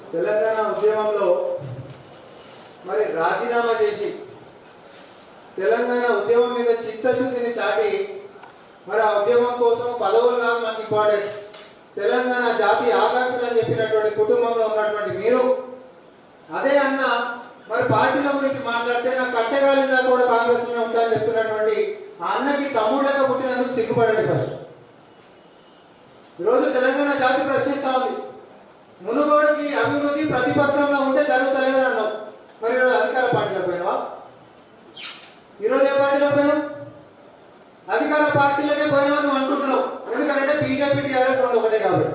తెలంగాణ ఉద్యమంలో మరి రాజీనామా చేసి తెలంగాణ ఉద్యమం మీద చిత్తశుద్ధిని చాటి మరి ఆ ఉద్యమం కోసం పదవులు కాదు మనకి ఇంపార్టెంట్ తెలంగాణ జాతి ఆకాంక్షలు అని చెప్పినటువంటి కుటుంబంలో ఉన్నటువంటి మీరు అదే అన్న మరి పార్టీల గురించి మాట్లాడితే నాకు కట్టగాలిదా కూడా కాంగ్రెస్ లో ఉంటాయని చెప్తున్నటువంటి ఆ అన్నకి తమ్ముళ్ళగా పుట్టినందుకు సిగ్గుపడండి ఫస్ట్ ఈరోజు తెలంగాణ జాతి ప్రశ్నిస్తా ఉంది మునుగోడుకి అభివృద్ధి ప్రతిపక్షంలో ఉంటే జరుగుతలేదని అన్నాం మరి ఈరోజు అధికార పార్టీలో పోయినావా ఈరోజు ఏ పార్టీలో పోయినావు అధికార పార్టీలకే పోయినావు నువ్వు అనుకుంటున్నావు ఎందుకంటే బీజేపీ టీఆర్ఎస్ రెండు ఒకటే కాబట్టి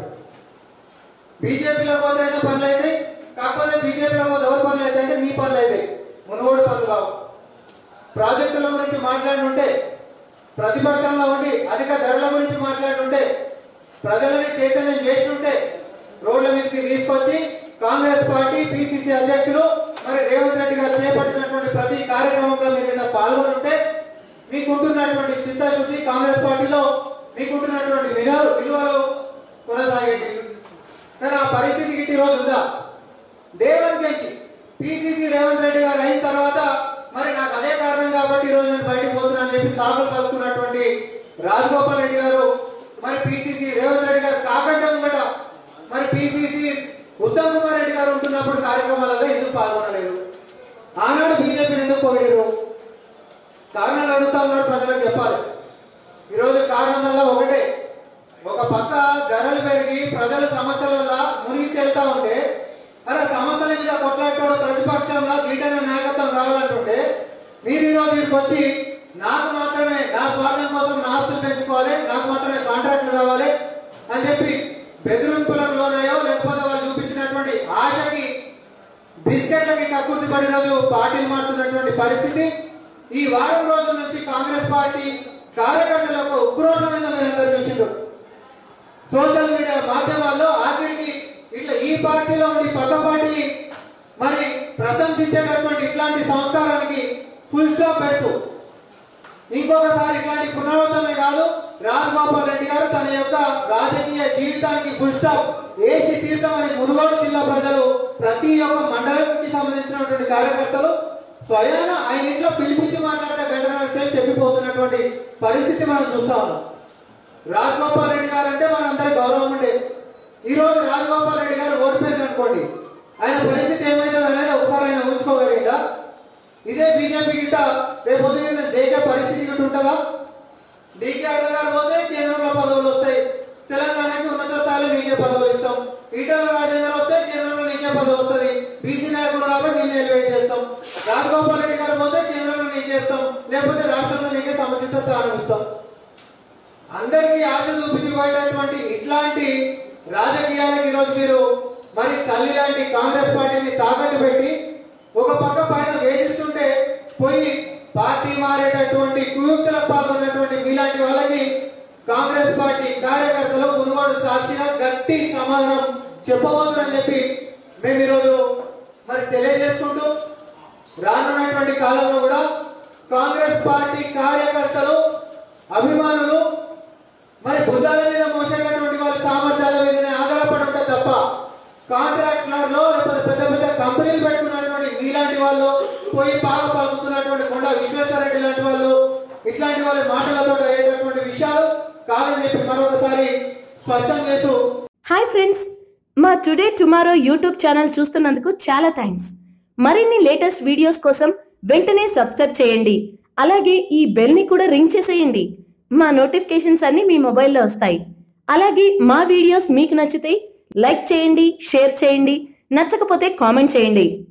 బీజేపీలో పోతే అయితే పనులు అవుతాయి కాకపోతే బీజేపీలో పోతే ఎవరు పనులు అయితే అంటే నీ పనులు అవుతాయి మునుగోడు పనులు కావు ప్రాజెక్టుల గురించి మాట్లాడుంటే ప్రతిపక్షంలో ఉండి అధిక ధరల గురించి మాట్లాడుంటే ప్రజలని చైతన్యం చేస్తుంటే రోడ్ల మీదకి తీసుకొచ్చి కాంగ్రెస్ పార్టీ పిసిసి అధ్యక్షులు మరి రేవంత్ రెడ్డి గారు చేపట్టినటువంటి ప్రతి కార్యక్రమంలో మీరు నిన్న పాల్గొనుంటే మీకుంటున్నటువంటి చిత్తశుద్ధి కాంగ్రెస్ పార్టీలో మీకుంటున్నటువంటి విలువలు విలువలు కొనసాగేటి కానీ ఆ పరిస్థితి ఇటు రోజు ఉందా డే వన్ నుంచి పిసిసి రేవంత్ రెడ్డి గారు అయిన తర్వాత మరి నాకు అదే కారణం కాబట్టి ఈ రోజు నేను బయటకు పోతున్నా అని చెప్పి సాగులు పలుకుతున్నటువంటి రాజగోపాల్ రెడ్డి గారు మరి పిసిసి రేవంత్ రెడ్డి గారు కాకుండా ఉందట మరి పిసిసి ఉత్తమ్ కుమార్ రెడ్డి గారు ఉంటున్నప్పుడు కార్యక్రమాలలో ఎందుకు పాల్గొనలేదు ఆనాడు బీజేపీని ఎందుకు పొగిడారు కారణాలు అడుగుతా ఉన్నారు ప్రజలకు చెప్పాలి ఈరోజు కారణం వల్ల ఒకటే ఒక పక్క ధరలు పెరిగి ప్రజల సమస్యల వల్ల మునిగి తేలుతా ఉంటే అరే సమస్యల మీద కొట్లాడేటోడు ప్రతిపక్షంలో గీటన నాయకత్వం కావాలంటుంటే మీరు ఈరోజు ఇక్కడికి వచ్చి నాకు మాత్రమే నా స్వార్థం కోసం నా ఆస్తులు పెంచుకోవాలి నాకు మాత్రమే కాంట్రాక్టులు కావాలి అని చెప్పి బెదిరింపులకు లోనయో లేకపోతే వాళ్ళు చూపించినటువంటి ఆశకి బిస్కెట్లకి కక్కుర్తి పడి రోజు పార్టీలు మారుతున్నటువంటి పరిస్థితి ఈ వారం రోజుల నుంచి కాంగ్రెస్ పార్టీ కార్యకర్తలకు ఉక్రోషమైన మీరందరూ చూసిండ్రు సోషల్ మీడియా మాధ్యమాల్లో ఆఖరికి ఇట్లా ఈ పార్టీలో ఉండి పక్క పార్టీని మరి ప్రశంసించేటటువంటి ఇట్లాంటి సంస్కారానికి ఫుల్ స్టాప్ పెడుతూ ఇంకొకసారి ఇట్లాంటి పునరావృతమే కాదు రాజగోపాల్ రెడ్డి గారు తన యొక్క రాజకీయ జీవితానికి ఫుల్ స్టాప్ ఏసి తీర్థమని మునుగోడు జిల్లా ప్రజలు ప్రతి ఒక్క మండలానికి సంబంధించినటువంటి కార్యకర్తలు స్వయాన ఆయన ఇంట్లో పిలిపించి మాట్లాడితే గంటన్నర సేపు చెప్పిపోతున్నటువంటి పరిస్థితి మనం చూస్తా ఉన్నాం రాజగోపాల్ రెడ్డి గారు అంటే మనందరి గౌరవం ఉండే ఈ రోజు రాజగోపాల్ రెడ్డి గారు ఓడిపోయింది అనుకోండి ఆయన పరిస్థితి ఏమైతుంది అనేది ఒకసారి ఆయన ఊహించుకోగలిగిందా ఇదే బీజేపీ గిట్ట రేపు పొద్దున్న దేశ పరిస్థితి గిట్ట ఉంటుందా డీకే అడ్డగారు పోతే కేంద్రంలో పదవులు వస్తాయి తెలంగాణకి ఉన్నత స్థాయిలో నీకే పదవులు ఇస్తాం ఈటల రాజేందర్ వస్తే కేంద్రంలో నీకే పదవి వస్తుంది బీసీ నాయకుడు కాబట్టి నేను ఎలివేట్ చేస్తాం రాజగోపాల్ రెడ్డి గారు పోతే కేంద్రంలో నీకే ఇస్తాం లేకపోతే రాష్ట్రంలో నీకే సముచిత స్థానం ఇస్తాం అందరికీ ఆశ చూపించుకోయేటటువంటి ఇట్లాంటి రాజకీయాలకు ఈరోజు మీరు మరి తల్లి లాంటి కాంగ్రెస్ పార్టీని తాకట్టు పెట్టి ఒక పక్క పైన వేధిస్తుంటే పోయి పార్టీ మారేటటువంటి కుయుక్తులకు పాల్గొన్నటువంటి మీలాంటి వాళ్ళకి కాంగ్రెస్ పార్టీ కార్యకర్తలు మునుగోడు సాక్షిగా గట్టి సమాధానం చెప్పబోతుందని చెప్పి మేము ఈరోజు మరి తెలియజేసుకుంటూ రానున్నటువంటి కాలంలో కూడా కాంగ్రెస్ పార్టీ కార్యకర్తలు అభిమానులు మరి భుజాల మీద మోసేటటువంటి వాళ్ళ సామర్థ్యాల మీదనే ఆధారపడి ఉంటాయి తప్ప కాంట్రాక్టర్లో లేకపోతే పెద్ద పెద్ద కంపెనీలు పెట్టుకున్నటువంటి మీలాంటి వాళ్ళు పోయి పాల పలుకుతున్నటువంటి కొండ విశ్వేశ్వరరెడ్డి లాంటి వాళ్ళు ఇట్లాంటి వాళ్ళ మాటలతో అయ్యేటటువంటి విషయాలు కాదని చెప్పి మరొకసారి స్పష్టం చేస్తూ హాయ్ ఫ్రెండ్స్ మా టుడే టుమారో యూట్యూబ్ ఛానల్ చూస్తున్నందుకు చాలా థ్యాంక్స్ మరిన్ని లేటెస్ట్ వీడియోస్ కోసం వెంటనే సబ్స్క్రైబ్ చేయండి అలాగే ఈ బెల్ ని కూడా రింగ్ చేసేయండి మా నోటిఫికేషన్స్ అన్ని మీ మొబైల్లో వస్తాయి అలాగే మా వీడియోస్ మీకు నచ్చితే లైక్ చేయండి షేర్ చేయండి నచ్చకపోతే కామెంట్ చేయండి